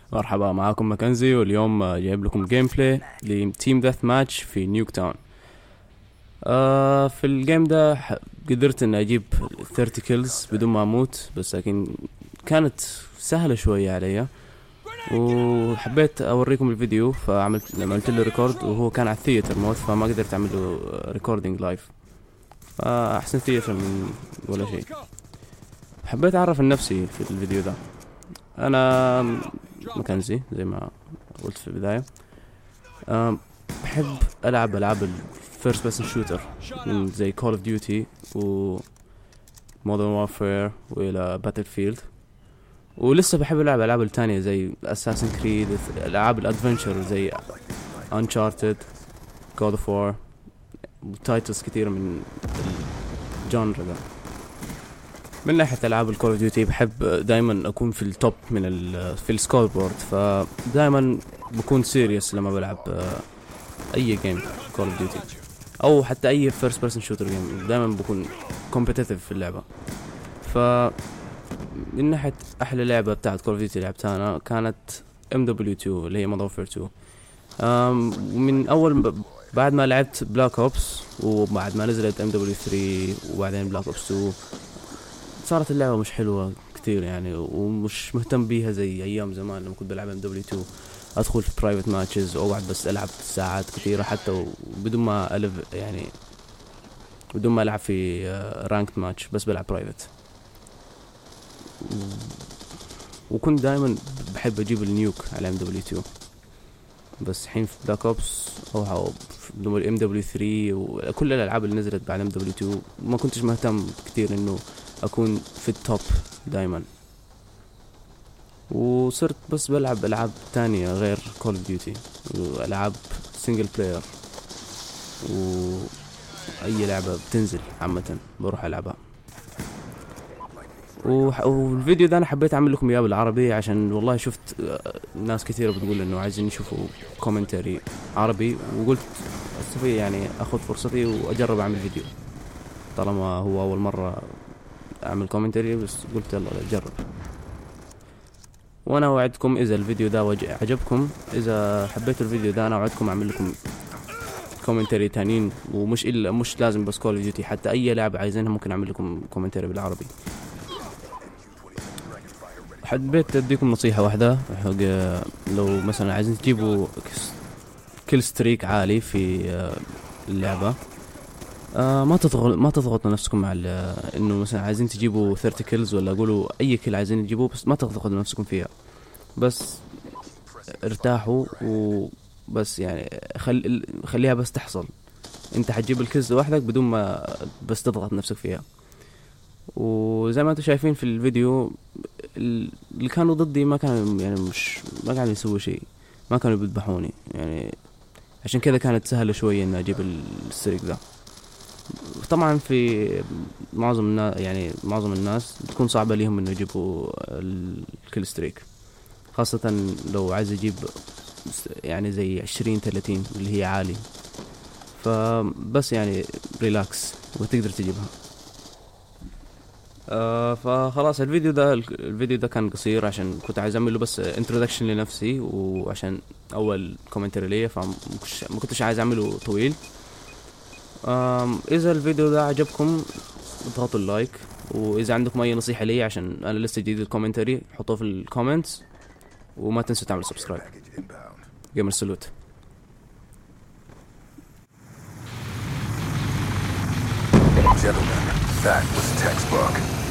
مرحبا معاكم ماكنزي واليوم آه، جايب لكم جيم بلاي لتيم داث ماتش في نيوك تاون آه في الجيم ده ح- قدرت اني اجيب 30 كيلز بدون ما اموت بس لكن كانت سهلة شوية علي وحبيت اوريكم الفيديو فعملت لما عملت له ريكورد وهو كان على الثياتر مود فما قدرت اعمل له ريكوردينج لايف فاحسن ثياتر من ولا شيء حبيت اعرف عن نفسي في الفيديو ده انا مكنزي زي ما قلت في البداية أم، بحب العب العاب الفيرست بيرسون شوتر زي كول اوف ديوتي و مودرن وارفير والى باتل فيلد ولسه بحب العب العاب التانية زي اساسن كريد العاب الادفنشر زي انشارتد جود اوف وار تايتلز كثير من الجانرا ده من ناحية ألعاب الكول اوف ديوتي بحب دايما أكون في التوب من ال في السكور بورد فدايما بكون سيريس لما بلعب آه، أي جيم كول اوف ديوتي أو حتى أي فيرست بيرسون شوتر جيم دايما بكون كومبتيتيف في اللعبة ف من ناحية أحلى لعبة بتاعت كول اوف ديوتي لعبتها أنا كانت ام دبليو 2 اللي هي مودرن 2 أم، ومن أول ب- بعد ما لعبت بلاك اوبس وبعد ما نزلت ام دبليو 3 وبعدين بلاك اوبس 2 صارت اللعبة مش حلوة كتير يعني ومش مهتم بيها زي أيام زمان لما كنت بلعب ام دبليو 2 أدخل في برايفت ماتشز وأقعد بس ألعب ساعات كثيرة حتى بدون ما ألف يعني بدون ما ألعب في رانكت ماتش بس بلعب برايفت وكنت دائما بحب أجيب النيوك على ام دبليو 2 بس الحين في بلاك اوبس او ام دبليو 3 وكل الالعاب اللي نزلت بعد ام دبليو 2 ما كنتش مهتم كثير انه اكون في التوب دايما وصرت بس بلعب العاب تانية غير كول اوف ديوتي والعاب سنجل بلاير واي لعبة بتنزل عامة بروح العبها وح- والفيديو ده انا حبيت اعمل لكم اياه بالعربي عشان والله شفت آه، ناس كثيرة بتقول انه عايزين يشوفوا كومنتري عربي وقلت استفيد يعني اخذ فرصتي واجرب اعمل فيديو طالما هو اول مرة اعمل كومنتري بس قلت يلا جرب وانا اوعدكم اذا الفيديو ده وج- عجبكم اذا حبيتوا الفيديو ده انا اوعدكم اعمل لكم كومنتري تانيين ومش الا مش لازم بس كول اوف ديوتي حتى اي لعبة عايزينها ممكن اعمل لكم كومنتري بالعربي حبيت اديكم نصيحة واحدة حق لو مثلا عايزين تجيبوا كس- كل ستريك عالي في آه، اللعبة آه ما تضغط ما تضغطوا نفسكم على ال- انه مثلا عايزين تجيبوا 30 كيلز ولا قولوا اي كيل عايزين تجيبوه بس ما تضغطوا نفسكم فيها بس ارتاحوا وبس يعني خل خليها بس تحصل انت حتجيب الكيلز لوحدك بدون ما بس تضغط نفسك فيها وزي ما انتم شايفين في الفيديو ال- اللي كانوا ضدي ما كانوا يعني مش ما كانوا يسووا شيء ما كانوا بيذبحوني يعني عشان كذا كانت سهلة شوية اني اجيب الستريك ذا طبعا في معظم الناس يعني معظم الناس بتكون صعبة ليهم انه يجيبوا الكل ستريك خاصة لو عايز يجيب س- يعني زي عشرين ثلاثين اللي هي عالي فبس يعني ريلاكس وتقدر تجيبها آه فخلاص الفيديو ده الفيديو ده كان قصير عشان كنت عايز اعمل له بس انتروداكشن لنفسي وعشان اول كومنتري ليا فما كنتش- ما كنتش عايز اعمله طويل آم اذا الفيديو ده عجبكم اضغطوا اللايك واذا عندكم اي نصيحه لي عشان انا لسه جديد الكومنتري حطوه في الكومنتس وما تنسوا تعملوا سبسكرايب جيمر سلوت Gentlemen, that was textbook.